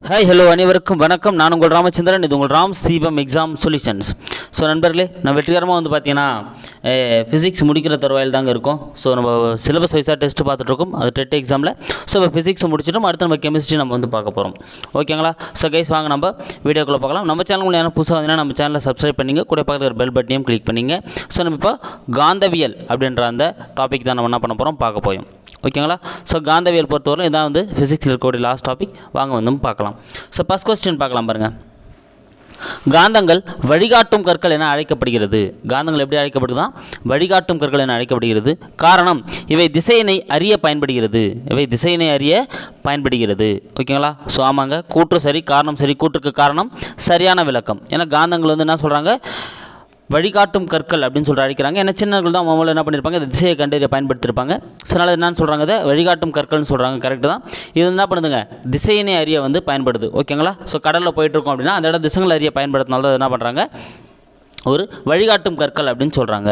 hi hello அனைவருக்கும் வணக்கம் நான் உங்கள் ராமச்சந்திரன் இது உங்கள் ராம் தீபம் எக்ஸாம் சொல்யூஷன்ஸ் ஸோ நண்பர்களே நான் வெற்றிகரமாக வந்து பார்த்தீங்கன்னா ஃபிசிக்ஸ் முடிக்கிற தருவாயில் தாங்க இருக்கும் ஸோ நம்ம சிலபஸ் வைஸாக டெஸ்ட் பார்த்துட்ருக்கோம் அது டெட் எக்ஸாமில் ஸோ இப்போ ஃபிசிக்ஸ் முடிச்சிட்டோம் அடுத்து நம்ம கெமிஸ்ட்ரி நம்ம வந்து பார்க்க போகிறோம் ஓகேங்களா ஸோ கைஸ் வாங்க நம்ம வீடியோக்குள்ளே பார்க்கலாம் நம்ம சேனல் உங்களுக்கு யாரும் புதுசாக வந்தீங்கன்னா நம்ம சேனலை சப்ஸ்கிரைப் பண்ணிங்க கூட பக்கத்தில் ஒரு பெல் பட்டனையும் கிளிக் பண்ணிங்க ஸோ நம்ம இப்போ காந்தவியல் அப்படின்ற அந்த டாபிக் தான் நம்ம என்ன பண்ண போகிறோம் பார்க்க போயும் ஓகேங்களா ஸோ காந்தவியல் பொறுத்தவரை இதான் வந்து ஃபிசிக்ஸில் இருக்கக்கூடிய லாஸ்ட் டாபிக் வாங்க வந்து பார்க்கலாம் ஸோ ஃபஸ்ட் கொஸ்டின் பார்க்கலாம் பாருங்கள் காந்தங்கள் வழிகாட்டும் கற்கள் என அழைக்கப்படுகிறது காந்தங்கள் எப்படி அழைக்கப்படுதுன்னா வழிகாட்டும் கற்கள் என அழைக்கப்படுகிறது காரணம் இவை திசையினை அறிய பயன்படுகிறது இவை திசையினை அறிய பயன்படுகிறது ஓகேங்களா ஸோ ஆமாங்க கூற்று சரி காரணம் சரி கூற்றுக்கு காரணம் சரியான விளக்கம் ஏன்னா காந்தங்கள் வந்து என்ன சொல்கிறாங்க வழிகாட்டும் கற்கள் அப்படின்னு சொல்லிட்டு அழைக்கிறாங்க ஏன்னா சின்னர்கள் தான் மாமூலம் என்ன பண்ணியிருப்பாங்க இந்த திசையை கண்டறிய பயன்படுத்தியிருப்பாங்க ஸோ அதனால் என்னன்னு சொல்கிறாங்க இதை வழிகாட்டும் கற்கள்னு சொல்கிறாங்க கரெக்டு தான் இது என்ன பண்ணுதுங்க திசையினை அறிய வந்து பயன்படுது ஓகேங்களா ஸோ கடலில் போயிட்டுருக்கோம் அப்படின்னா அந்த இடம் திசைகள் அறிய பயன்படுத்தினால தான் என்ன பண்ணுறாங்க ஒரு வழிகாட்டும் கற்கள் அப்படின்னு சொல்கிறாங்க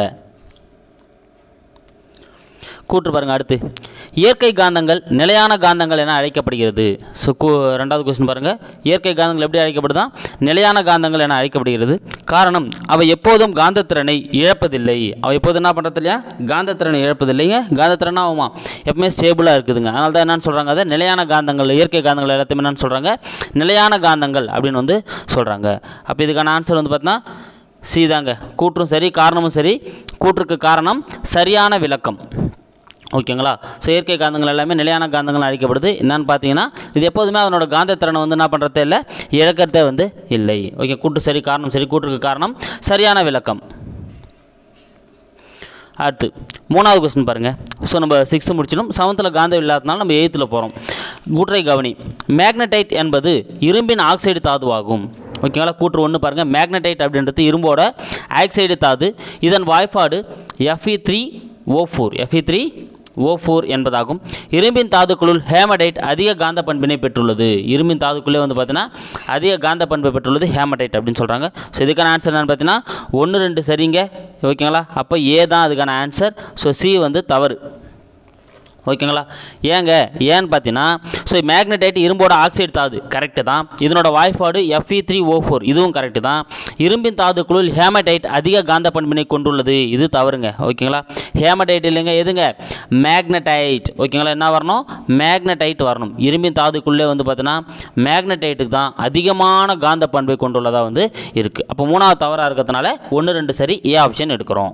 கூற்று பாருங்கள் அடுத்து இயற்கை காந்தங்கள் நிலையான காந்தங்கள் என அழைக்கப்படுகிறது ஸோ கூ ரெண்டாவது கொஸ்டின் பாருங்கள் இயற்கை காந்தங்கள் எப்படி அழைக்கப்படுதா நிலையான காந்தங்கள் என அழைக்கப்படுகிறது காரணம் அவை எப்போதும் காந்தத்திறனை இழப்பதில்லை அவை எப்போதும் என்ன பண்ணுறது இல்லையா காந்தத்திறனை இழப்பதில்லைங்க காந்தத்திறன் ஆகுமா எப்பவுமே ஸ்டேபிளாக இருக்குதுங்க அதனால தான் என்னன்னு சொல்கிறாங்க அதை நிலையான காந்தங்கள் இயற்கை காந்தங்கள் எல்லாத்தையுமே என்னன்னு சொல்கிறாங்க நிலையான காந்தங்கள் அப்படின்னு வந்து சொல்கிறாங்க அப்போ இதுக்கான ஆன்சர் வந்து பார்த்தீங்கன்னா சி தாங்க கூற்றும் சரி காரணமும் சரி கூற்றுக்கு காரணம் சரியான விளக்கம் ஓகேங்களா ஸோ இயற்கை காந்தங்கள் எல்லாமே நிலையான காந்தங்கள் அழைக்கப்படுது என்னன்னு பார்த்தீங்கன்னா இது எப்போதுமே அதனோட காந்தத்திறனை வந்து என்ன பண்ணுறதே இல்லை இழக்கிறதே வந்து இல்லை ஓகே கூட்டு சரி காரணம் சரி கூற்றுக்கு காரணம் சரியான விளக்கம் அடுத்து மூணாவது கொஸ்டின் பாருங்கள் ஸோ நம்ம சிக்ஸ்த்து முடிச்சிடும் செவன்த்தில் காந்தம் இல்லாதனால நம்ம எயித்தில் போகிறோம் கூற்றை கவனி மேக்னடைட் என்பது இரும்பின் ஆக்சைடு தாதுவாகும் ஓகேங்களா கூற்று ஒன்று பாருங்கள் மேக்னடைட் அப்படின்றது இரும்போட ஆக்சைடு தாது இதன் வாய்ப்பாடு F E three O four F E three O four என்பதாகும் இரும்பின் தாதுக்களுள் ஹேமடைட் அதிக காந்த பண்பினை பெற்றுள்ளது இரும்பின் தாதுக்குள்ளே வந்து பார்த்தீங்கன்னா அதிக காந்த பண்பை பெற்றுள்ளது ஹேமடைட் அப்படின்னு சொல்கிறாங்க ஸோ இதுக்கான ஆன்சர் என்னன்னு பார்த்தீங்கன்னா ஒன்று ரெண்டு சரிங்க ஓகேங்களா அப்போ ஏ தான் அதுக்கான ஆன்சர் ஸோ சி வந்து தவறு ஓகேங்களா ஏங்க ஏன்னு பார்த்தீங்கன்னா ஸோ மேக்னடைட் இரும்போட ஆக்சைடு தாது கரெக்டு தான் இதனோட வாய்ப்பாடு எஃப்இ த்ரீ ஓ ஃபோர் இதுவும் கரெக்டு தான் இரும்பின் தாதுக்குழுள் ஹேமடைட் அதிக காந்த பண்பினை கொண்டுள்ளது இது தவறுங்க ஓகேங்களா ஹேமடைட் இல்லைங்க எதுங்க மேக்னடைட் ஓகேங்களா என்ன வரணும் மேக்னடைட் வரணும் இரும்பின் தாதுக்குள்ளே வந்து பார்த்தீங்கன்னா மேக்னடைட்டுக்கு தான் அதிகமான காந்த பண்பை கொண்டுள்ளதாக வந்து இருக்குது அப்போ மூணாவது தவறாக இருக்கிறதுனால ஒன்று ரெண்டு சரி ஏ ஆப்ஷன் எடுக்கிறோம்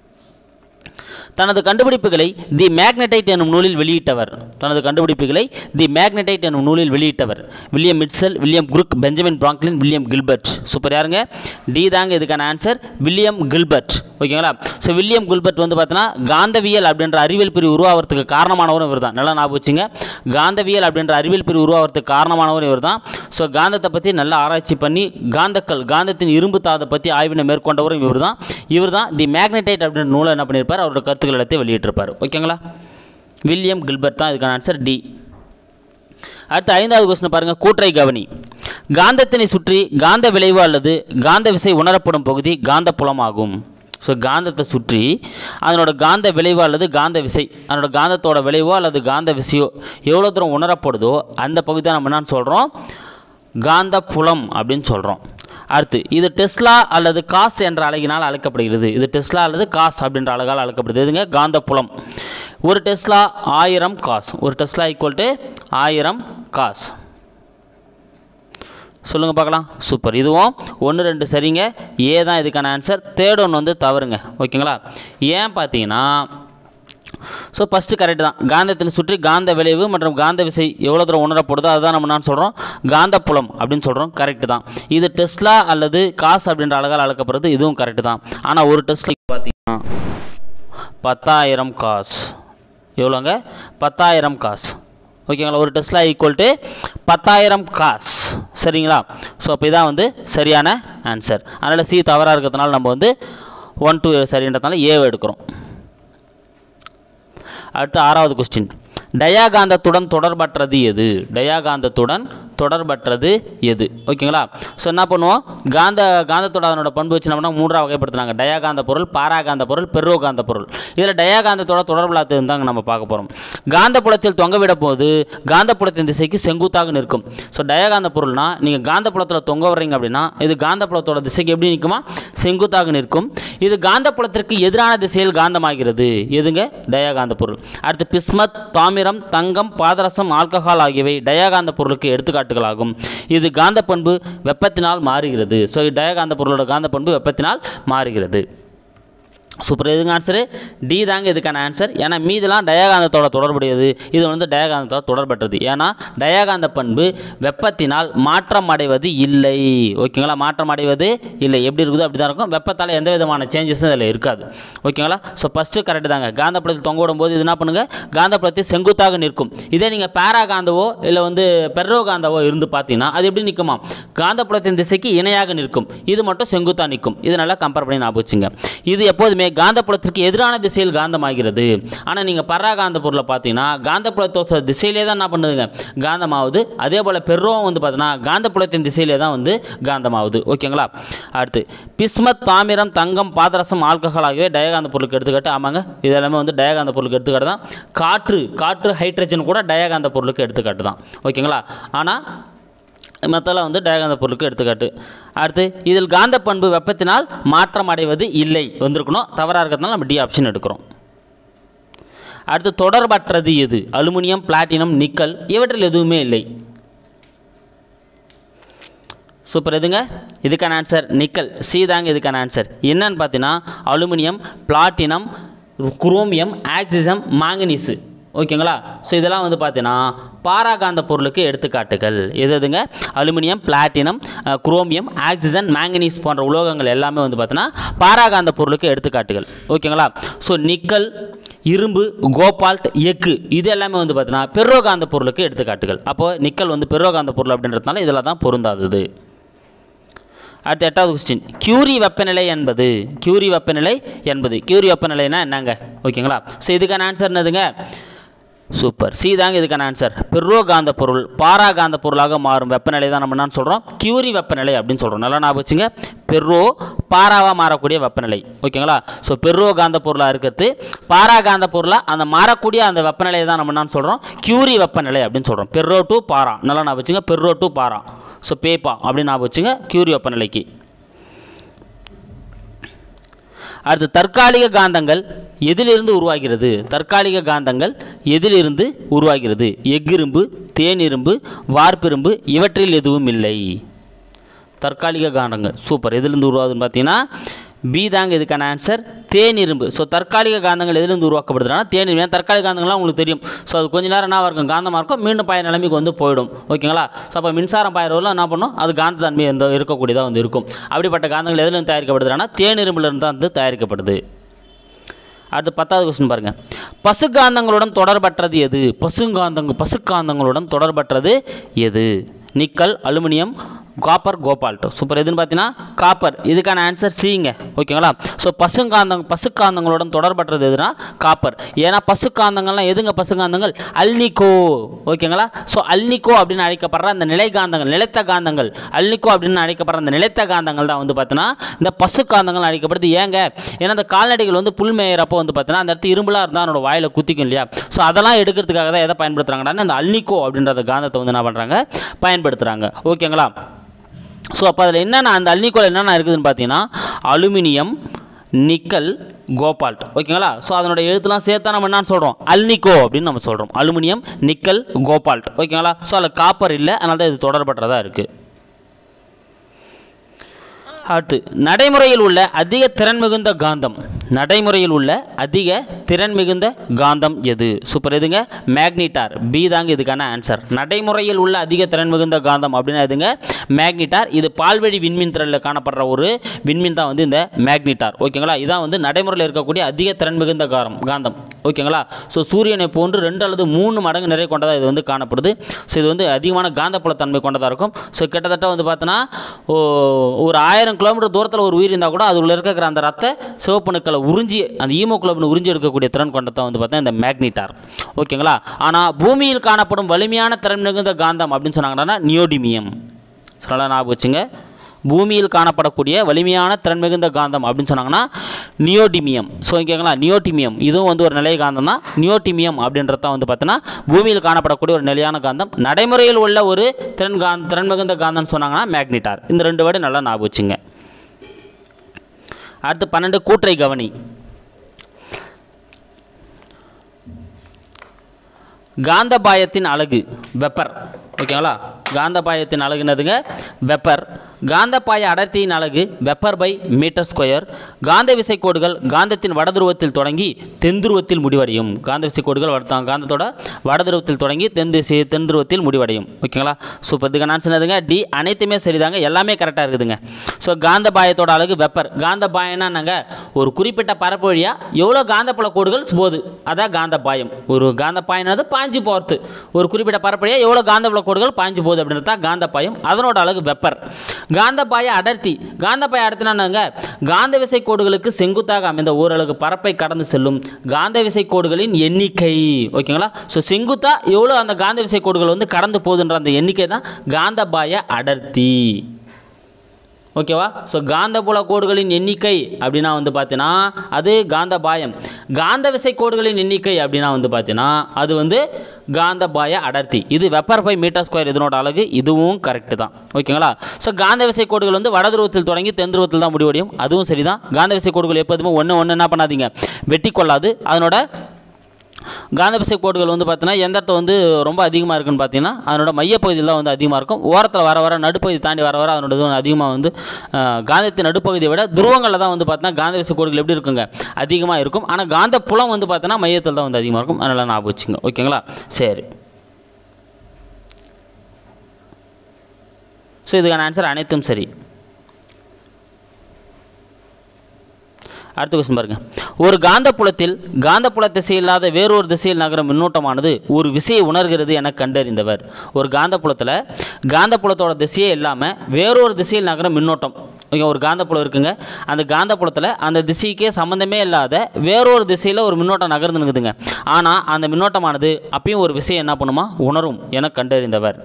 தனது கண்டுபிடிப்புகளை தி மேக்னடைட் என்னும் நூலில் வெளியிட்டவர் தனது கண்டுபிடிப்புகளை தி மேக்னடைட் என்னும் நூலில் வெளியிட்டவர் William Mitchell William Crookes Benjamin Franklin William Gilbert super யாருங்க டி தாங்க இதுக்கான ஆன்சர் வில்லியம் கில்பர்ட் ஓகேங்களா ஸோ வில்லியம் கில்பர்ட் வந்து பார்த்தீங்கன்னா காந்தவியல் அப்படின்ற அறிவியல் பிரிவு உருவாகிறதுக்கு காரணமானவரும் இவர் தான் நல்லா ஞாபகம் வச்சுங்க காந்தவியல் அப்படின்ற அறிவியல் பிரிவு உருவாகிறதுக்கு காரணமானவரும் இவர் தான் ஸோ காந்தத்தை பற்றி நல்லா ஆராய்ச்சி பண்ணி காந்தக்கல் காந்தத்தின் இரும்பு தாதை பற்றி ஆய்வினை மேற்கொண்டவரும் இவர் தான் இவர் தான் தி மேக்னடைட் அப்படின்ற நூலை என்ன பண்ணியிருப்பார் அவரோட கருத்துக்கள் எல்லாத்தையும் வெளியிட்டிருப்பார் ஓகேங்களா வில்லியம் கில்பர்ட் தான் இதுக்கான ஆன்சர் டி அடுத்து ஐந்தாவது கொஸ்டின் பாருங்கள் கூற்றை கவனி காந்தத்தினை சுற்றி காந்த விளைவு அல்லது காந்த விசை உணரப்படும் பகுதி காந்த புலமாகும் ஸோ காந்தத்தை சுற்றி அதனோட காந்த விளைவு அல்லது காந்த விசை அதனோட காந்தத்தோட விளைவோ அல்லது காந்த விசையோ எவ்வளோ தூரம் உணரப்படுதோ அந்த பகுதி தான் நம்ம என்னன்னு சொல்கிறோம் காந்த புலம் அப்படின்னு சொல்கிறோம் அடுத்து இது டெஸ்லா அல்லது காஸ் என்ற அழகினால் அழைக்கப்படுகிறது இது டெஸ்லா அல்லது காஸ் அப்படின்ற அழகால் அழைக்கப்படுது இதுங்க காந்த புலம் ஒரு டெஸ்லா ஆயிரம் காஸ் ஒரு டெஸ்லா ஈக்குவல் டு ஆயிரம் காஸ் சொல்லுங்கள் பார்க்கலாம் சூப்பர் இதுவும் ஒன்று ரெண்டு சரிங்க ஏ தான் இதுக்கான ஆன்சர் தேர்ட் ஒன்று வந்து தவறுங்க ஓகேங்களா ஏன் பார்த்தீங்கன்னா ஸோ ஃபஸ்ட்டு கரெக்டு தான் காந்தத்தின் சுற்றி காந்த விளைவு மற்றும் காந்த விசை எவ்வளோ தூரம் உணரப்படுதோ அதுதான் நம்ம நான் சொல்கிறோம் காந்த புலம் அப்படின்னு சொல்கிறோம் கரெக்டு தான் இது டெஸ்லா அல்லது காஸ் அப்படின்ற அழகால் அழைக்கப்படுறது இதுவும் கரெக்டு தான் ஆனால் ஒரு டெஸ்ட்ல பார்த்தீங்கன்னா பத்தாயிரம் காஸ் எவ்வளோங்க பத்தாயிரம் காசு ஓகேங்களா ஒரு டெஸ்லா ஈக்குவல் டு பத்தாயிரம் காஸ் சரிங்களா ஸோ அப்போ இதான் வந்து சரியான ஆன்சர் அதனால் சி தவறாக இருக்கிறதுனால நம்ம வந்து ஒன் டூ சரின்றதுனால ஏவை எடுக்கிறோம் அடுத்து ஆறாவது கொஸ்டின் டயாகாந்தத்துடன் தொடர்பற்றது எது டயாகாந்தத்துடன் தொடர்பற்றது எது ஓகேங்களா ஸோ என்ன பண்ணுவோம் காந்த காந்தத்தோட அதனோட பண்பு வச்சு நம்ம மூன்றாக வகைப்படுத்துனாங்க டயாகாந்த பொருள் பாராகாந்த பொருள் பெர்ரோகாந்த பொருள் இதில் டயாகாந்தத்தோட தொடர்புலாத்து தாங்க நம்ம பார்க்க போகிறோம் காந்தப்புலத்தில் தொங்கவிட போது காந்தப்புலத்தின் திசைக்கு செங்குத்தாக நிற்கும் ஸோ டயாகாந்த பொருள்னா நீங்கள் காந்தப்புலத்தில் தொங்க வர்றீங்க அப்படின்னா இது காந்தப்புலத்தோட திசைக்கு எப்படி நிற்குமா செங்குத்தாக நிற்கும் இது காந்தப்புலத்திற்கு எதிரான திசையில் காந்தமாகிறது எதுங்க டயாகாந்த பொருள் அடுத்து பிஸ்மத் தாமிரம் தங்கம் பாதரசம் ஆல்கஹால் ஆகியவை டயாகாந்த பொருளுக்கு எடுத்துக்காட்டுகளாகும் இது காந்த பண்பு வெப்பத்தினால் மாறுகிறது ஸோ டயாகாந்த பொருளோட காந்த பண்பு வெப்பத்தினால் மாறுகிறது சூப்பர் எதுங்க ஆன்சரு டி தாங்க இதுக்கான ஆன்சர் ஏன்னா மீதெல்லாம் டயாகாந்தத்தோட தொடர்புடையது இது வந்து டயாகாந்தத்தோட தொடர்பற்றது ஏன்னா டயாகாந்த பண்பு வெப்பத்தினால் மாற்றம் அடைவது இல்லை ஓகேங்களா மாற்றம் அடைவது இல்லை எப்படி இருக்குதோ அப்படி தான் இருக்கும் வெப்பத்தால் எந்த விதமான சேஞ்சஸும் இதில் இருக்காது ஓகேங்களா ஸோ ஃபஸ்ட்டு கரெக்டு தாங்க காந்தப்புலத்தில் தொங்க விடும்போது இது என்ன பண்ணுங்க காந்தப்புலத்தில் செங்குத்தாக நிற்கும் இதே நீங்கள் பேராகாந்தவோ இல்லை வந்து பெர்ரோகாந்தவோ இருந்து பார்த்தீங்கன்னா அது எப்படி நிற்குமா காந்தப்புலத்தின் திசைக்கு இணையாக நிற்கும் இது மட்டும் செங்குத்தாக நிற்கும் இது நல்லா கம்பேர் பண்ணி ஞாபகம் வச்சுங்க இது எப்போதுமே காந்தப்புலத்திற்கு எதிரான திசையில் காந்தமாகிறது ஆனால் நீங்கள் பராகாந்த பொருளை பார்த்தீங்கன்னா காந்தப்புலத்தோட திசையிலே தான் என்ன பண்ணுதுங்க காந்தமாகுது அதே போல் பெர்ரோவும் வந்து பார்த்தீங்கன்னா காந்தப்புலத்தின் திசையிலே தான் வந்து காந்தமாகுது ஓகேங்களா அடுத்து பிஸ்மத் தாமிரம் தங்கம் பாதரசம் ஆல்கஹால் ஆகியவை டயகாந்த பொருளுக்கு எடுத்துக்காட்டு ஆமாங்க இது எல்லாமே வந்து டயகாந்த பொருளுக்கு எடுத்துக்காட்டு தான் காற்று காற்று ஹைட்ரஜன் கூட டயகாந்த பொருளுக்கு எடுத்துக்காட்டு தான் ஓகேங்களா ஆனால் மற்றெல்லாம் வந்து டயகாந்த பொருளுக்கு எடுத்துக்காட்டு அடுத்து இதில் காந்த பண்பு வெப்பத்தினால் மாற்றம் அடைவது இல்லை வந்திருக்கணும் தவறாக இருக்கிறதுனால நம்ம டி ஆப்ஷன் எடுக்கிறோம் அடுத்து தொடர்பற்றது எது அலுமினியம் பிளாட்டினம் நிக்கல் இவற்றில் எதுவுமே இல்லை சூப்பர் எதுங்க இதுக்கான ஆன்சர் நிக்கல் சி தாங்க இதுக்கான ஆன்சர் என்னன்னு பார்த்தீங்கன்னா aluminium platinum chromium oxygen manganese ஓகேங்களா ஸோ இதெல்லாம் வந்து பார்த்தீங்கன்னா பாராகாந்த பொருளுக்கு எடுத்துக்காட்டுகள் எது எதுங்க அலுமினியம் பிளாட்டினம் அஹ், குரோமியம் ஆக்சிஜன் மேங்கனீஸ் போன்ற உலோகங்கள் எல்லாமே வந்து பார்த்தீங்கன்னா பாராகாந்த பொருளுக்கு எடுத்துக்காட்டுகள் ஓகேங்களா ஸோ நிக்கல் இரும்பு கோபால்ட் எக்கு இது எல்லாமே வந்து பார்த்தீங்கன்னா பெர்ரோகாந்த பொருளுக்கு எடுத்துக்காட்டுகள் அப்போது நிக்கல் வந்து பெர்ரோகாந்த பொருள் அப்படின்றதுனால இதில் தான் பொருந்தாதது அடுத்த எட்டாவது கொஸ்டின் கியூரி வெப்பநிலை என்பது கியூரி வெப்பநிலை என்பது கியூரி வெப்பநிலைனா என்னங்க ஓகேங்களா ஸோ இதுக்கான ஆன்சர் என்னதுங்க சூப்பர் சி தாங்க இதுக்கான ஆன்சர் பெர்ரோகாந்த பொருள் பாராகாந்த பொருளாக மாறும் வெப்பநிலை தான் நம்ம என்ன சொல்கிறோம் கியூரி வெப்பநிலை அப்படின்னு சொல்கிறோம் நல்லா ஞாபகம் வச்சுங்க பெர்ரோ பாராவாக மாறக்கூடிய வெப்பநிலை ஓகேங்களா ஸோ பெர்ரோகாந்த பொருளாக இருக்கிறது பாராகாந்த பொருளாக அந்த மாறக்கூடிய அந்த வெப்பநிலையை தான் நம்ம என்ன சொல்கிறோம் கியூரி வெப்பநிலை அப்படின்னு சொல்கிறோம் பெர்ரோ டு பாரா நல்லா ஞாபகம் வச்சுங்க பெர்ரோ டு பாரா ஸோ பேப்பா அப்படின்னு ஞாபகம் வச்சுங்க கியூரி வெப்பநிலைக்கு அடுத்து தற்காலிக காந்தங்கள் எதிலிருந்து உருவாகிறது தற்காலிக காந்தங்கள் எதிலிருந்து உருவாகிறது எஃகிரும்பு தேனிரும்பு வார்ப்பிரும்பு இவற்றில் எதுவும் இல்லை தற்காலிக காந்தங்கள் சூப்பர் எதிலிருந்து உருவாகுதுன்னு பார்த்தீங்கன்னா பி தாங்க இதுக்கான ஆன்சர் தேனிரும்பு ஸோ தற்காலிக காந்தங்கள் எதிலிருந்து உருவாக்கப்படுதுன்னா தேனிரும்பு ஏன்னா தற்காலிக காந்தங்கள்லாம் உங்களுக்கு தெரியும் ஸோ அது கொஞ்ச நேரம் என்ன இருக்கும் காந்தமாக இருக்கும் மீண்டும் பாய நிலைமைக்கு வந்து போயிடும் ஓகேங்களா ஸோ அப்போ மின்சாரம் பாயிரவரில் என்ன பண்ணும் அது காந்த தன்மை எந்த இருக்கக்கூடியதாக வந்து இருக்கும் அப்படிப்பட்ட காந்தங்கள் எதிலிருந்து தயாரிக்கப்படுதுன்னா தேனிரும்புலேருந்து தான் வந்து தயாரிக்கப்படுது அடுத்து பத்தாவது கொஸ்டின் பாருங்கள் பசுகாந்தங்களுடன் தொடர்பற்றது எது பசுங்காந்தங்க பசுக்காந்தங்களுடன் தொடர்பற்றது எது nickel aluminium copper cobalt super எதுன்னு பார்த்தீங்கன்னா காப்பர் இதுக்கான ஆன்சர் சிங்க ஓகேங்களா ஸோ பசுங்காந்தங் பசுக்காந்தங்களுடன் தொடர்பற்றது எதுனா காப்பர் ஏன்னா பசுக்காந்தங்கள்லாம் எதுங்க பசுக்காந்தங்கள் அல்னிகோ ஓகேங்களா ஸோ அல்னிகோ அப்படின்னு அழைக்கப்படுற அந்த நிலை காந்தங்கள் நிலைத்த காந்தங்கள் அல்னிகோ அப்படின்னு அழைக்கப்படுற அந்த நிலைத்த காந்தங்கள் தான் வந்து பார்த்தீங்கன்னா இந்த பசுக்காந்தங்கள் அழைக்கப்படுது ஏங்க ஏன்னா இந்த கால்நடைகள் வந்து புல் மேயறப்போ வந்து பார்த்தீங்கன்னா அந்த இடத்து இரும்புலாம் இருந்தால் அதனோட வாயில் குத்திக்கும் இல்லையா ஸோ அதெல்லாம் எடுக்கிறதுக்காக தான் எதை பயன்படுத்துகிறாங்கன்னா அந்த அல்னிகோ அப்படின்ற காந்தத்தை வந்து என்ன பண்ணுறாங்க பயன்படுத்துகிறாங்க ஓகேங்களா ஸோ அப்போ அதில் என்னென்ன அந்த அல்னிக்கோல் என்னென்ன இருக்குதுன்னு பார்த்தீங்கன்னா அலுமினியம் நிக்கல் கோபால்ட் ஓகேங்களா ஸோ அதனோட எழுத்துலாம் சேர்த்தா நம்ம என்னன்னு சொல்கிறோம் அல்னிக்கோ அப்படின்னு நம்ம சொல்கிறோம் அலுமினியம் நிக்கல் கோபால்ட் ஓகேங்களா ஸோ அதில் காப்பர் இல்லை அதனால தான் இது தொடர்பற்றதாக இருக்குது அடுத்து நடைமுறையில் உள்ள அதிக திறன் மிகுந்த காந்தம் நடைமுறையில் உள்ள அதிக திறன் மிகுந்த காந்தம் எது சூப்பர் எதுங்க மேக்னிட்டார் பி தாங்க இதுக்கான ஆன்சர் நடைமுறையில் உள்ள அதிக திறன் மிகுந்த காந்தம் அப்படின்னா எதுங்க மேக்னிட்டார் இது பால்வழி விண்மீன் திறனில் காணப்படுற ஒரு விண்மீன் தான் வந்து இந்த மேக்னிட்டார் ஓகேங்களா இதான் வந்து நடைமுறையில் இருக்கக்கூடிய அதிக திறன் மிகுந்த காரம் காந்தம் ஓகேங்களா ஸோ சூரியனை போன்று ரெண்டு அல்லது மூணு மடங்கு நிறைய கொண்டதாக இது வந்து காணப்படுது ஸோ இது வந்து அதிகமான காந்தப்புல தன்மை கொண்டதாக இருக்கும் ஸோ கிட்டத்தட்ட வந்து பார்த்தோன்னா ஓ- ஒரு ஆயிரம் கிலோமீட்டர் தூரத்தில் ஒரு உயிர் இருந்தால் கூட அதுக்குள்ள இருக்கிற அந்த ரத்த சிவப்பணுக்களை பொருட்களை உறிஞ்சி அந்த ஈமோகுளோபின் உறிஞ்சி எடுக்கக்கூடிய திறன் கொண்டதான் வந்து பார்த்தா இந்த மேக்னிட்டார் ஓகேங்களா ஆனால் பூமியில் காணப்படும் வலிமையான திறன் மிகுந்த காந்தம் அப்படின்னு சொன்னாங்கன்னா நியோடிமியம் சொல்லலாம் ஞாபகம் வச்சுங்க பூமியில் காணப்படக்கூடிய வலிமையான திறன் மிகுந்த காந்தம் அப்படின்னு சொன்னாங்கன்னா நியோடிமியம் ஸோ ஓகேங்களா நியோட்டிமியம் இதுவும் வந்து ஒரு நிலைய காந்தம் தான் நியோட்டிமியம் அப்படின்றது தான் வந்து பார்த்தோன்னா பூமியில் காணப்படக்கூடிய ஒரு நிலையான காந்தம் நடைமுறையில் உள்ள ஒரு திறன் காந்த திறன் மிகுந்த காந்தம்னு சொன்னாங்கன்னா மேக்னிட்டார் இந்த ரெண்டு வேர்டு நல்லா ஞாபகம் வச்சுங்க அடுத்து பன்னெண்டு கூற்றை கவனி காந்தபாயத்தின் அலகு வெப்பர் ஓகேங்களா காந்தபாயத்தின் அலகு என்னதுங்க வெப்பர் காந்தபாய அடர்த்தியின் அலகு வெப்பர் பை மீட்டர் ஸ்கொயர் காந்த விசை கோடுகள் காந்தத்தின் வடதுருவத்தில் தொடங்கி தென்துருவத்தில் முடிவடையும் காந்த விசை கோடுகள் வட காந்தத்தோட வடதுருவத்தில் தொடங்கி தென் திசை தென் துருவத்தில் முடிவடையும் ஓகேங்களா ஸோ இப்போ இதுக்கு நான் சொன்னதுங்க டி அனைத்துமே சரிதாங்க எல்லாமே கரெக்டாக இருக்குதுங்க ஸோ காந்தபாயத்தோட அலகு வெப்பர் காந்தபாயம்னா என்னங்க ஒரு குறிப்பிட்ட பரப்பு வழியாக எவ்வளோ காந்தப்புல கோடுகள் போகுது அதான் காந்தபாயம் ஒரு காந்தபாயம்னது பாஞ்சு போகிறது ஒரு குறிப்பிட்ட பரப்பு வழியாக எவ்வளோ காந்தப்புல கோடுகள் பாஞ்சு போகுது அப்படின்றது தான் காந்தபாயம் அதனோட அலகு வெப்பர் காந்தபாய அடர்த்தி காந்தபாய அடர்த்தினா என்னங்க காந்த விசை கோடுகளுக்கு செங்குத்தாக அமைந்த ஓரளவு பரப்பை கடந்து செல்லும் காந்த விசை கோடுகளின் எண்ணிக்கை ஓகேங்களா ஸோ செங்குத்தா எவ்வளோ அந்த காந்த விசை கோடுகள் வந்து கடந்து போகுதுன்ற அந்த எண்ணிக்கை தான் காந்தபாய அடர்த்தி ஓகேவா ஸோ காந்தபுல கோடுகளின் எண்ணிக்கை அப்படின்னா வந்து பார்த்தீங்கன்னா அது காந்தபாயம் காந்த விசை கோடுகளின் எண்ணிக்கை அப்படின்னா வந்து பார்த்தீங்கன்னா அது வந்து காந்தபாய அடர்த்தி இது வெப்பர் பை மீட்டர் ஸ்கொயர் இதனோட அழகு இதுவும் கரெக்டு தான் ஓகேங்களா ஸோ காந்த விசை கோடுகள் வந்து வடதுருவத்தில் தொடங்கி தென் துருவத்தில் தான் முடிவடையும் அதுவும் சரிதான் காந்த விசை கோடுகள் எப்போதுமே ஒன்று ஒன்று என்ன பண்ணாதீங்க வெட்டி கொள்ளாது அதனோட காந்த விசை கோடுகள் வந்து பார்த்தீங்கன்னா எந்த இடத்துல வந்து ரொம்ப அதிகமாக இருக்குன்னு பார்த்தீங்கன்னா அதனோட மையப்பகுதியில் தான் வந்து அதிகமாக இருக்கும் ஓரத்தில் வர வர நடுப்பகுதி தாண்டி வர வர அதனோட இது அதிகமாக வந்து அஹ், காந்தத்தின் நடுப்பகுதியை விட துருவங்களில் தான் வந்து பார்த்தீங்கன்னா காந்த விசை கோடுகள் எப்படி இருக்குங்க அதிகமாக இருக்கும் ஆனால் காந்த புலம் வந்து பார்த்தீங்கன்னா மையத்தில் தான் வந்து அதிகமாக இருக்கும் அதனால் ஞாபகம் வச்சுங்க ஓகேங்களா சரி ஸோ இதுக்கான ஆன்சர் அனைத்தும் சரி அடுத்த கொஸ்டின் பாருங்க ஒரு காந்தப்புலத்தில் காந்தப்புல திசை இல்லாத வேறொரு திசையில் நகரும் மின்னோட்டமானது ஒரு விசையை உணர்கிறது என கண்டறிந்தவர் ஒரு காந்தப்புலத்தில் காந்தப்புலத்தோட திசையே இல்லாமல் வேறொரு திசையில் நகரும் மின்னோட்டம் ஓகே ஒரு காந்தப்புலம் இருக்குங்க அந்த காந்தப்புலத்தில் அந்த திசைக்கே சம்மந்தமே இல்லாத வேறொரு திசையில் ஒரு மின்னோட்டம் நகர்ந்து நிற்குதுங்க ஆனால் அந்த மின்னோட்டமானது அப்பயும் ஒரு விசையை என்ன பண்ணுமா உணரும் என கண்டறிந்தவர்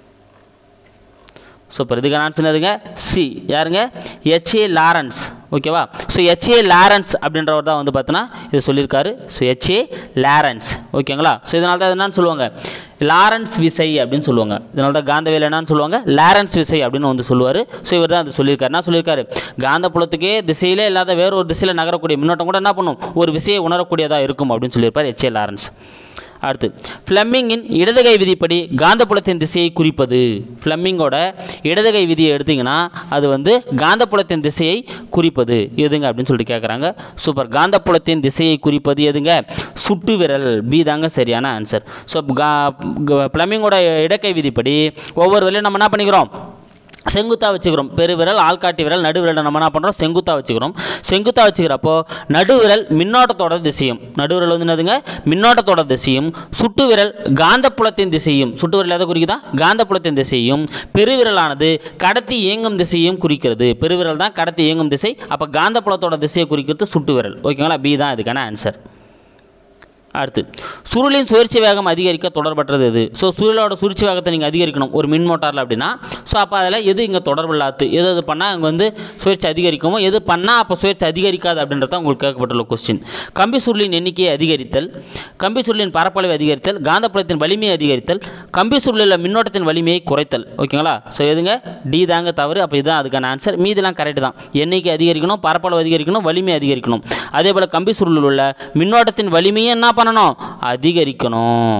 சூப்பர் இதுக்கு ஆன்சர் எதுங்க சி யாருங்க ஹெச்ஏ லாரன்ஸ் ஓகேவா ஸோ ஹெச்ஏ லாரன்ஸ் அப்படின்றவர் தான் வந்து பார்த்தோன்னா இது சொல்லியிருக்காரு ஸோ ஹெச்ஏ லாரன்ஸ் ஓகேங்களா ஸோ இதனால தான் என்னன்னு சொல்லுவாங்க லாரன்ஸ் விசை அப்படின்னு சொல்லுவாங்க இதனால தான் காந்தவேல் என்னன்னு சொல்லுவாங்க லாரன்ஸ் விசை அப்படின்னு வந்து சொல்லுவார் ஸோ இவர் தான் அது சொல்லியிருக்காரு என்ன சொல்லியிருக்காரு காந்த புலத்துக்கே திசையிலே இல்லாத வேற ஒரு திசையில் நகரக்கூடிய மின்னோட்டம் கூட என்ன பண்ணும் ஒரு விசையை உணரக்கூடியதாக இருக்கும் அப்படின்னு சொல்லியிருப்பார் ஹெச்ஏ லாரன்ஸ் அடுத்து ஃப்ளெமிங்கின் இடதுகை விதிப்படி காந்தப்புலத்தின் திசையை குறிப்பது ஃப்ளெமிங்கோட இடதுகை விதியை எடுத்தீங்கன்னா அது வந்து காந்தப்புலத்தின் திசையை குறிப்பது எதுங்க அப்படின்னு சொல்லிட்டு கேட்குறாங்க சூப்பர் காந்தப்புலத்தின் திசையை குறிப்பது எதுங்க சுட்டு விரல் பி தாங்க சரியான ஆன்சர் ஸோ கா ஃப்ளெமிங்கோட இடக்கை விதிப்படி ஒவ்வொரு விரலையும் நம்ம என்ன பண்ணிக்கிறோம் செங்குத்தாக வச்சுக்கிறோம் பெருவிரல் ஆள்காட்டி விரல் நடுவிரலை நம்ம என்ன பண்ணுறோம் செங்குத்தாக வச்சுக்கிறோம் செங்குத்தாக வச்சுக்கிறப்போ நடுவிரல் மின்னோட்டத்தோட திசையும் நடுவிரல் வந்து என்னதுங்க மின்னோட்டத்தோட திசையும் சுட்டு விரல் காந்தப்புலத்தின் திசையும் சுட்டு விரல் எதை குறிக்குதா காந்தப்புலத்தின் திசையும் பெருவிரலானது கடத்தி இயங்கும் திசையும் குறிக்கிறது பெருவிரல் தான் கடத்தி இயங்கும் திசை அப்போ காந்தப்புலத்தோட திசையை குறிக்கிறது சுட்டு விரல் ஓகேங்களா பி தான் இதுக்கான ஆன்சர் அடுத்து சுருளின் சுழற்சி வேகம் அதிகரிக்க தொடர்பற்றது எது ஸோ சுருளோட சுழற்சி வேகத்தை நீங்கள் அதிகரிக்கணும் ஒரு மின் மோட்டாரில் அப்படின்னா ஸோ அப்போ அதில் எது இங்கே தொடர்பு இல்லாது எது எது பண்ணால் அங்கே வந்து சுழற்சி அதிகரிக்குமோ எது பண்ணால் அப்போ சுழற்சி அதிகரிக்காது அப்படின்றது தான் உங்களுக்கு கேட்கப்பட்டுள்ள கொஸ்டின் கம்பி சுருளின் எண்ணிக்கையை அதிகரித்தல் கம்பி சுருளின் பரப்பளவை அதிகரித்தல் காந்தப்புலத்தின் வலிமையை அதிகரித்தல் கம்பி சுருளில் மின்னோட்டத்தின் வலிமையை குறைத்தல் ஓகேங்களா ஸோ எதுங்க டி தாங்க தவறு அப்போ இதுதான் அதுக்கான ஆன்சர் மீதெல்லாம் கரெக்ட் தான் எண்ணிக்கை அதிகரிக்கணும் பரப்பளவு அதிகரிக்கணும் வலிமை அதிகரிக்கணும் அதே போல் கம்பி சுருளில் உள்ள மின்னோட்டத்தின் வலிமையை என்ன பண்ணணும் அதிகரிக்கணும்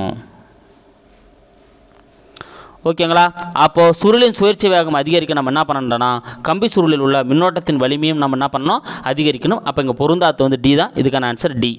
ஓகேங்களா அப்போது சுருளின் சுழற்சி வேகம் அதிகரிக்க நம்ம என்ன பண்ணணும்னா கம்பி சுருளில் உள்ள மின்னோட்டத்தின் வலிமையும் நம்ம என்ன பண்ணணும் அதிகரிக்கணும் அப்போ இங்கே பொருந்தாத்து வந்து டி தான் இதுக்கான ஆன்சர் டி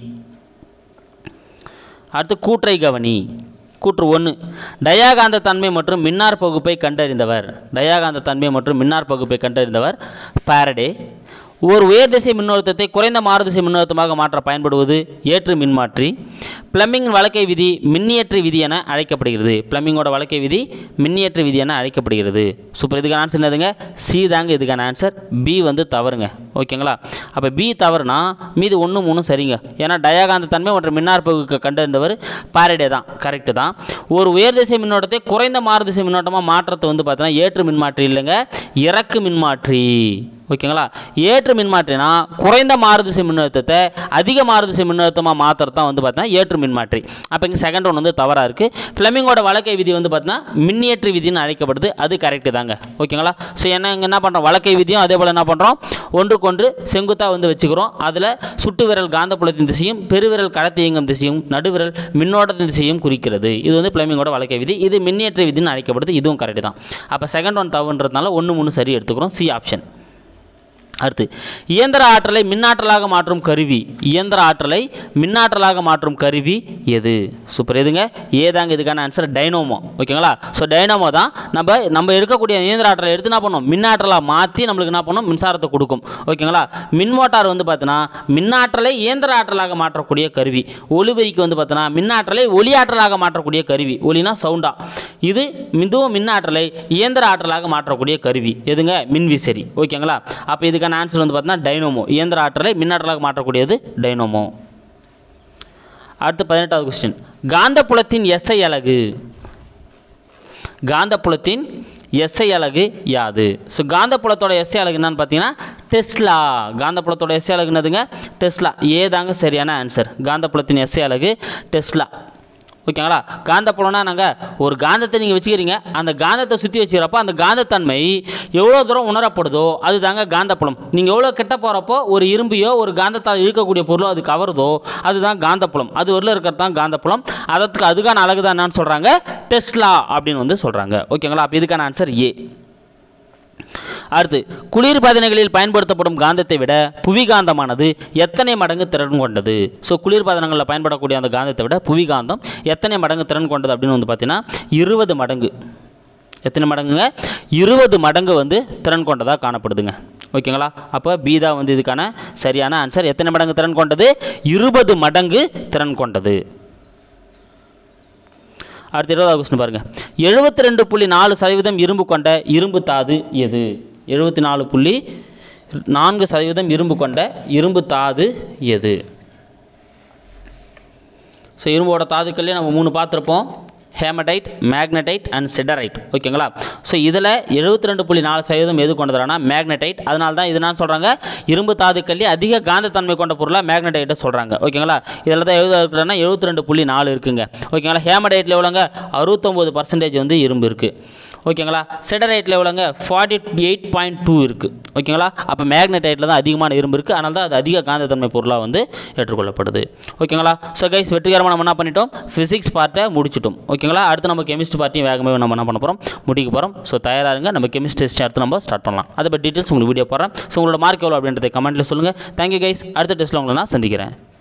அடுத்து கூற்றை கவனி கூற்று ஒன்று டயாகாந்த தன்மை மற்றும் மின்னார் பகுப்பை கண்டறிந்தவர் டயாகாந்த தன்மை மற்றும் மின்னார் பகுப்பை கண்டறிந்தவர் பாரடே ஒரு உயர்திசை மின்னழுத்தத்தை குறைந்த மாறுதிசை மின்னழுத்தமாக மாற்ற பயன்படுவது ஏற்று மின்மாற்றி பிளம்பிங் வழக்கை விதி மின்னியற்று விதி என அழைக்கப்படுகிறது பிளம்பிங்கோட வழக்கை விதி மின்னியற்று விதி என அழைக்கப்படுகிறது சூப்பர் இதுக்கான ஆன்சர் என்னதுங்க சி தாங்க இதுக்கான ஆன்சர் பி வந்து தவறுங்க ஓகேங்களா அப்போ பி தவறுனா மீது ஒன்று மூணு சரிங்க ஏன்னா டயாகாந்த தன்மை ஒன்று மின்னாற்பகுக்கு கண்டறிந்தவர் பாரடே தான் கரெக்டு தான் ஒரு உயர்திசை மின்னோட்டத்தை குறைந்த மாறுதிசை மின்னோட்டமாக மாற்றத்தை வந்து பார்த்தீங்கன்னா ஏற்று மின்மாற்றி இல்லைங்க இறக்கு மின்மாற்றி ஓகேங்களா ஏற்று மின்மாற்றினா குறைந்த மாறுதிசை மின்னழுத்தத்தை அதிக மாறுதிசை மின்னழுத்தமாக மாற்றுறது தான் வந்து பார்த்தீங்கன்னா ஏற்று மின்மாற்றி அப்போ இங்கே செகண்ட் ஒன் வந்து தவறாக இருக்குது ஃப்ளெமிங்கோட வழக்கை விதி வந்து பார்த்தீங்கன்னா மின்னியற்று விதின்னு அழைக்கப்படுது அது கரெக்டு தாங்க ஓகேங்களா ஸோ என்ன இங்கே என்ன பண்ணுறோம் வழக்கை விதியும் அதே போல் என்ன பண்ணுறோம் ஒன்றுக்கொன்று செங்குத்தாக வந்து வச்சுக்கிறோம் அதில் சுட்டு விரல் காந்தப்புலத்தின் திசையும் பெருவிரல் கடத்தி இயங்கும் திசையும் நடுவிரல் மின்னோட்டத்தின் திசையும் குறிக்கிறது இது வந்து ஃப்ளெமிங்கோட வழக்கை விதி இது மின்னியற்ற விதின்னு அழைக்கப்படுது இதுவும் கரெக்டு தான் அப்போ செகண்ட் ஒன் தவறுன்றதுனால ஒன்று மூணு சரி எடுத்துக்கிறோம் சி ஆப்ஷன் அடுத்து இயந்திர ஆற்றலை மின்னாற்றலாக மாற்றும் கருவி இயந்திர ஆற்றலை மின்னாற்றலாக மாற்றும் கருவி எது சூப்பர் எதுங்க ஏதாங்க இதுக்கான ஆன்சர் டைனோமோ ஓகேங்களா ஸோ டைனோமோ தான் நம்ம நம்ம எடுக்கக்கூடிய இயந்திர ஆற்றலை எடுத்து என்ன பண்ணோம் மின்னாற்றலாக மாற்றி நம்மளுக்கு என்ன பண்ணும் மின்சாரத்தை கொடுக்கும் ஓகேங்களா மின் மோட்டார் வந்து பார்த்தீங்கன்னா மின்னாற்றலை இயந்திர ஆற்றலாக மாற்றக்கூடிய கருவி ஒளிபெருக்கி வந்து பார்த்தீங்கன்னா மின்னாற்றலை ஒளி ஆற்றலாக மாற்றக்கூடிய கருவி ஒளினா சவுண்டா இது இதுவும் மின்னாற்றலை இயந்திர ஆற்றலாக மாற்றக்கூடிய கருவி எதுங்க மின்விசிறி ஓகேங்களா அப்போ இதுக்கான ஆன்சர் வந்து பார்த்தீங்கன்னா டைனோமோ இயந்திர ஆற்றலை மின்னாற்றலாக மாற்றக்கூடியது டைனோமோ அடுத்து பதினெட்டாவது கொஸ்டின் காந்தப்புலத்தின் எஸ்ஐ அலகு காந்தப்புலத்தின் எஸ்ஐ அலகு யாது ஸோ காந்தப்புலத்தோட எஸ்ஐ அலகு என்னன்னு பார்த்தீங்கன்னா டெஸ்லா காந்தப்புலத்தோட எஸ்ஐ அலகு என்னதுங்க டெஸ்லா ஏதாங்க சரியான ஆன்சர் காந்தப்புலத்தின் எஸ்ஐ அலகு டெஸ்லா ஓகேங்களா காந்தப்புலம்னா நாங்கள் ஒரு காந்தத்தை நீங்கள் வச்சுக்கிறீங்க அந்த காந்தத்தை சுற்றி வச்சுக்கிறப்போ அந்த காந்தத்தன்மை எவ்வளோ தூரம் உணரப்படுதோ அது தாங்க காந்தப்புலம் நீங்கள் எவ்வளோ கிட்ட போகிறப்போ ஒரு இரும்பையோ ஒரு காந்தத்தால் இழுக்கக்கூடிய பொருளோ அது கவருதோ அதுதான் காந்தப்புலம் அது வரல இருக்கிறது தான் காந்தப்புலம் அதற்கு அதுக்கான அழகு தான் என்னன்னு சொல்கிறாங்க டெஸ்லா அப்படின்னு வந்து சொல்கிறாங்க ஓகேங்களா அப்போ இதுக்கான ஆன்சர் ஏ அடுத்து குளிர்பதனங்களில் பயன்படுத்தப்படும் காந்தத்தை விட புவிகாந்தமானது எத்தனை மடங்கு திறன் கொண்டது ஸோ குளிர்பதனங்களில் பயன்படக்கூடிய அந்த காந்தத்தை விட புவிகாந்தம் எத்தனை மடங்கு திறன் கொண்டது அப்படின்னு வந்து பார்த்தீங்கன்னா இருபது மடங்கு எத்தனை மடங்குங்க இருபது மடங்கு வந்து திறன் கொண்டதாக காணப்படுதுங்க ஓகேங்களா அப்போ பீதா வந்து இதுக்கான சரியான ஆன்சர் எத்தனை மடங்கு திறன் கொண்டது இருபது மடங்கு திறன் கொண்டது அடுத்து இருபதாவது கொஸ்டின் பாருங்கள் எழுபத்தி ரெண்டு புள்ளி நாலு சதவீதம் இரும்பு கொண்ட இரும்பு தாது எது எழுபத்தி நாலு புள்ளி நான்கு சதவீதம் இரும்பு கொண்ட இரும்பு தாது எது ஸோ இரும்போட தாதுக்கள்லேயே நம்ம மூணு பார்த்துருப்போம் ஹேமடைட் மேக்னடைட் அண்ட் சிடரைட் ஓகேங்களா ஸோ இதில் எழுபத்தி ரெண்டு புள்ளி நாலு சதவீதம் எது கொண்டதுனா மேக்னடைட் அதனால தான் இது என்ன சொல்கிறாங்க இரும்பு தாதுக்கள்லேயே அதிக காந்தத்தன்மை கொண்ட பொருளாக மேக்னடைட்டை சொல்கிறாங்க ஓகேங்களா இதில் தான் எழுபது இருக்கிறன்னா எழுபத்தி ரெண்டு புள்ளி நாலு இருக்குங்க ஓகேங்களா ஹேமடைட்டில் எவ்வளோங்க அறுபத்தொம்போது பர்சன்டேஜ் வந்து இரும்பு இருக்குது ஓகேங்களா செடரைட்டில் எவ்வளோங்க ஃபார்ட்டி எயிட் பாயிண்ட் டூ இருக்குது ஓகேங்களா அப்போ மேக்னடைட்டில் தான் அதிகமான இரும்பு இருக்குது அதனால தான் அது அதிக காந்தத்தன்மை பொருளாக வந்து ஏற்றுக்கொள்ளப்படுது ஓகேங்களா ஸோ கைஸ் வெற்றிகரமாக நம்ம என்ன பண்ணிட்டோம் ஃபிசிக்ஸ் பார்ட்டை முடிச்சிட்டோம் ஓகேங்களா அடுத்து நம்ம கெமிஸ்ட்ரி பார்ட்டியும் வேகமாக நம்ம என்ன பண்ண போகிறோம் முடிக்க போகிறோம் ஸோ தயாராக இருங்க நம்ம கெமிஸ்ட்ரி டெஸ்ட் அடுத்து நம்ம ஸ்டார்ட் பண்ணலாம் அதை பற்றி டீட்டெயில்ஸ் உங்களுக்கு வீடியோ போடுறேன் ஸோ உங்களோட மார்க் எவ்வளோ அப்படின்றத கமெண்ட்டில் சொல்லுங்கள் தேங்க்யூ கைஸ் அடுத்த டெஸ்ட்டில் உங்களை நான் சந்திக்கிறேன்